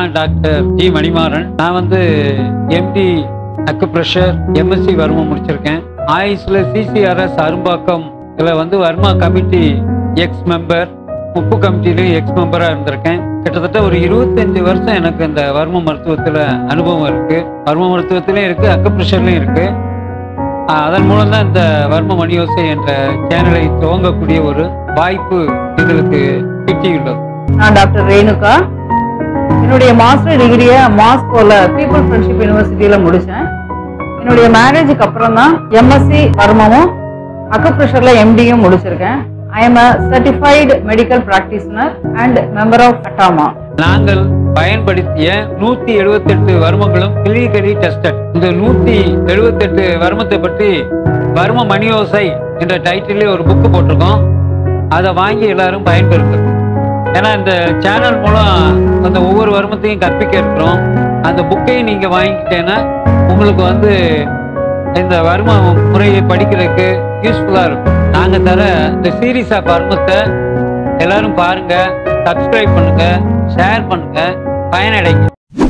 நான் doctor G Manimaran நான் வந்து எம்டி அக்குப்ரெஷர் எம்எஸ்சி வர்மம் முடிச்சிருக்கேன் ஆயுஷ்ல சிசிஆர்எஸ் அரும்பாக்கம் இதில் வந்து வர்மா கமிட்டி எக்ஸ் மெம்பர் உப்பு கமிட்டிலையும் எக்ஸ் மெம்பராக இருந்திருக்கேன் கிட்டத்தட்ட ஒரு இருபத்தஞ்சு வருஷம் எனக்கு இந்த வர்ம மருத்துவத்தில் அனுபவம் இருக்கு வர்ம மருத்துவத்திலையும் இருக்கு அக்குப்ரெஷர்லையும் இருக்கு ஆஹ் அதன் மூலம் தான் இந்த வர்ம மணியோசை என்ற சேனலை துவங்கக்கூடிய ஒரு வாய்ப்பு எங்களுக்கு கிட்டியுள்ளது நான் டாக்டர் ரேணுகா என்னுடைய மாஸ்டர் டிகிரியை மாஸ்கோல பீப்புள் ஃப்ரெண்ட்ஷிப் யூனிவர்சிட்டியில முடிச்சேன் என்னுடைய மேரேஜுக்கு அப்புறம் தான் எம்எஸ்சி வர்மமும் அக்குப்ரெஷர்ல எம்டியும் முடிச்சிருக்கேன் I am a certified medical practitioner and member of அட்டாமா நாங்கள் பயன்படுத்திய நூத்தி எழுபத்தெட்டு வர்மங்களும் கிளினிக்கலி டெஸ்டட் இந்த நூத்தி எழுபத்தெட்டு வர்மத்தை பற்றி வர்ம மணியோசை என்ற டைட்டிலே ஒரு புக்கு போட்டிருக்கோம் அதை வாங்கி எல்லாரும் பயன்பெறுங்க ஏன்னா இந்த சேனல் மூலம் அந்த ஒவ்வொரு வர்மத்தையும் கற்பிக்க இருக்கிறோம் அந்த புக்கையும் நீங்க வாங்கிக்கிட்டேன்னா உங்களுக்கு வந்து இந்த வர்ம முறையை படிக்கிறதுக்கு யூஸ்ஃபுல்லா இருக்கும் நாங்க தர இந்த சீரீஸ் ஆஃப் வர்மத்தை எல்லாரும் பாருங்க சப்ஸ்கிரைப் பண்ணுங்க ஷேர் பண்ணுங்க பயனடைங்க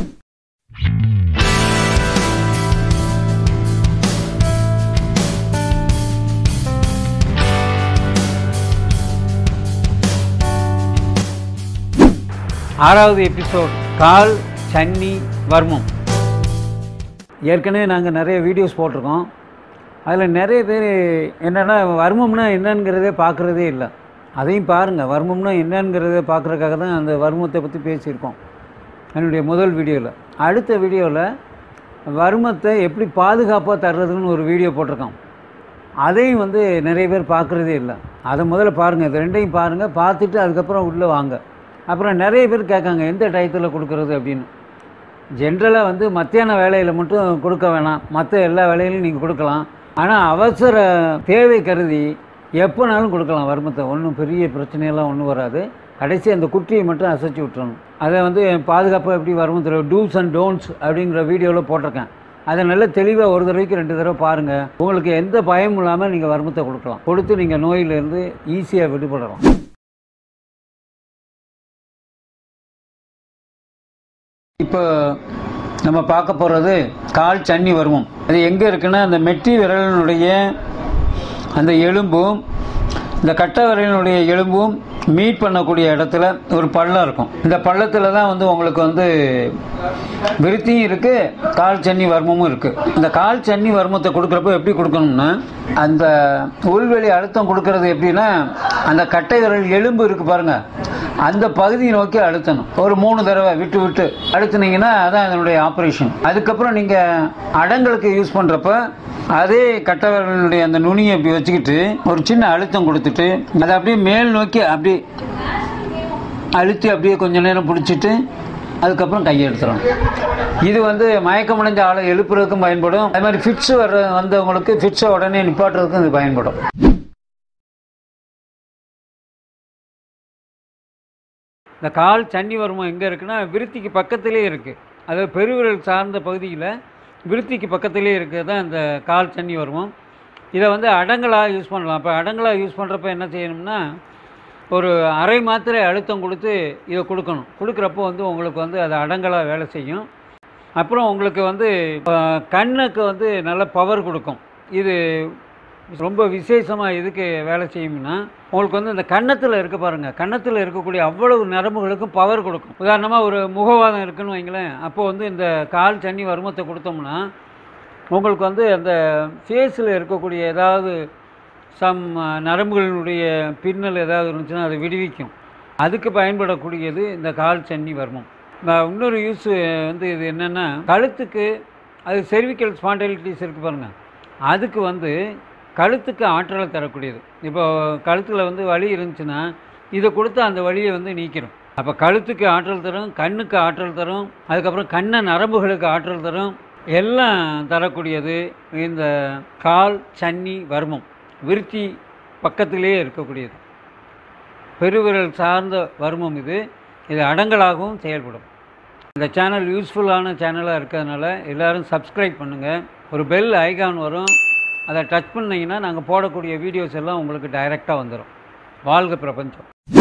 ஆறாவது எபிசோட் கால் சன்னி வர்மம் ஏற்கனவே நாங்கள் நிறைய வீடியோஸ் போட்டிருக்கோம் அதில் நிறைய பேர் என்னென்னா வர்மம்னா என்னங்கிறதே பார்க்குறதே இல்லை அதையும் பாருங்கள் வர்மம்னா என்னங்கிறத பார்க்குறதுக்காக தான் அந்த வர்மத்தை பற்றி பேசியிருக்கோம் என்னுடைய முதல் வீடியோவில் அடுத்த வீடியோவில் வர்மத்தை எப்படி பாதுகாப்பாக தர்றதுன்னு ஒரு வீடியோ போட்டிருக்கோம் அதையும் வந்து நிறைய பேர் பார்க்குறதே இல்லை அதை முதல்ல பாருங்கள் இது ரெண்டையும் பாருங்கள் பார்த்துட்டு அதுக்கப்புறம் உள்ளே வாங்க அப்புறம் நிறைய பேர் கேட்காங்க எந்த டயத்தில் கொடுக்குறது அப்படின்னு ஜென்ரலாக வந்து மத்தியான வேலையில் மட்டும் கொடுக்க வேணாம் மற்ற எல்லா வேலையிலும் நீங்கள் கொடுக்கலாம் ஆனால் அவசர தேவை கருதி எப்போனாலும் கொடுக்கலாம் வர்மத்தை ஒன்றும் பெரிய பிரச்சனையெல்லாம் ஒன்றும் வராது கடைசி அந்த குட்டியை மட்டும் அசைச்சு விட்டுறணும் அதை வந்து பாதுகாப்பாக எப்படி வர்மத்தில் டூஸ் அண்ட் டோன்ட்ஸ் அப்படிங்கிற வீடியோவில் போட்டிருக்கேன் அதை நல்ல தெளிவாக ஒரு தடவைக்கு ரெண்டு தடவை பாருங்கள் உங்களுக்கு எந்த பயமும் இல்லாமல் நீங்கள் வர்மத்தை கொடுக்கலாம் கொடுத்து நீங்கள் நோயிலிருந்து ஈஸியாக விடுபடலாம் இப்போ நம்ம பார்க்க போகிறது கால் சன்னி வருவோம் அது எங்கே இருக்குன்னா அந்த மெட்டி விரலினுடைய அந்த எலும்பும் இந்த கட்டை விரலினுடைய எலும்பும் மீட் பண்ணக்கூடிய இடத்துல ஒரு பள்ளம் இருக்கும் இந்த பள்ளத்தில் தான் வந்து உங்களுக்கு வந்து விருத்தியும் இருக்குது கால் சன்னி வர்மமும் இருக்குது இந்த கால் சன்னி வர்மத்தை கொடுக்குறப்ப எப்படி கொடுக்கணும்னா அந்த உள்வெளி அழுத்தம் கொடுக்கறது எப்படின்னா அந்த கட்டை விரல் எலும்பு இருக்குது பாருங்க அந்த பகுதியை நோக்கி அழுத்தணும் ஒரு மூணு தடவை விட்டு விட்டு அழுத்துனீங்கன்னா அதான் அதனுடைய ஆப்ரேஷன் அதுக்கப்புறம் நீங்கள் அடங்களுக்கு யூஸ் பண்ணுறப்ப அதே கட்டவர்களுடைய அந்த நுனியை இப்படி வச்சுக்கிட்டு ஒரு சின்ன அழுத்தம் கொடுத்துட்டு அதை அப்படியே மேல் நோக்கி அப்படியே அழுத்தி அப்படியே கொஞ்ச நேரம் பிடிச்சிட்டு அதுக்கப்புறம் கையை எடுத்துடணும் இது வந்து மயக்கமடைஞ்ச ஆளை எழுப்புறதுக்கும் பயன்படும் அதே மாதிரி ஃபிட்ஸ் வர்ற வந்தவங்களுக்கு ஃபிட்ஸை உடனே நிப்பாட்டுறதுக்கும் இது பயன்படும் இந்த கால் சன்னி வர்மம் எங்கே இருக்குன்னா விருத்திக்கு பக்கத்திலே இருக்குது அதாவது பெருவிரல் சார்ந்த பகுதியில் விருத்திக்கு பக்கத்திலே இருக்குது தான் இந்த கால் சன்னி வர்மம் இதை வந்து அடங்கலாக யூஸ் பண்ணலாம் அப்போ அடங்கலாக யூஸ் பண்ணுறப்ப என்ன செய்யணும்னா ஒரு அரை மாத்திரை அழுத்தம் கொடுத்து இதை கொடுக்கணும் கொடுக்குறப்போ வந்து உங்களுக்கு வந்து அது அடங்கலாக வேலை செய்யும் அப்புறம் உங்களுக்கு வந்து அஹ், கண்ணுக்கு வந்து நல்ல பவர் கொடுக்கும் இது ரொம்ப விசேஷமாக எதுக்கு வேலை செய்யும்னா உங்களுக்கு வந்து இந்த கன்னத்தில் இருக்க பாருங்கள் கன்னத்தில் இருக்கக்கூடிய அவ்வளவு நரம்புகளுக்கும் பவர் கொடுக்கும் உதாரணமாக ஒரு முகவாதம் இருக்குன்னு வைங்களேன் அப்போ வந்து இந்த கால் சன்னி வருமத்தை கொடுத்தோம்னா உங்களுக்கு வந்து அந்த ஃபேஸில் இருக்கக்கூடிய ஏதாவது சம் நரம்புகளினுடைய பின்னல் ஏதாவது இருந்துச்சுன்னா அதை விடுவிக்கும் அதுக்கு பயன்படக்கூடியது இந்த கால் சன்னி வர்மம் நான் இன்னொரு யூஸ் வந்து இது என்னென்னா கழுத்துக்கு அது செர்விக்கல் ஸ்பான்டைலிட்டிஸ் இருக்குது பாருங்கள் அதுக்கு வந்து கழுத்துக்கு ஆற்றலை தரக்கூடியது இப்போ கழுத்தில் வந்து வலி இருந்துச்சுன்னா இதை கொடுத்து அந்த வலியை வந்து நீக்கிறோம் அப்போ கழுத்துக்கு ஆற்றல் தரும் கண்ணுக்கு ஆற்றல் தரும் அதுக்கப்புறம் கண்ண நரம்புகளுக்கு ஆற்றல் தரும் எல்லாம் தரக்கூடியது இந்த கால் சன்னி வர்மம் விருத்தி பக்கத்திலேயே இருக்கக்கூடியது பெருவிரல் சார்ந்த வர்மம் இது இது அடங்கலாகவும் செயல்படும் இந்த சேனல் யூஸ்ஃபுல்லான சேனலாக இருக்கிறதுனால எல்லோரும் சப்ஸ்கிரைப் பண்ணுங்கள் ஒரு பெல் ஐகான் வரும் அதை டச் பண்ணிங்கன்னா நாங்கள் போடக்கூடிய வீடியோஸ் எல்லாம் உங்களுக்கு டைரெக்டாக வந்துடும் வாழ்க பிரபஞ்சம்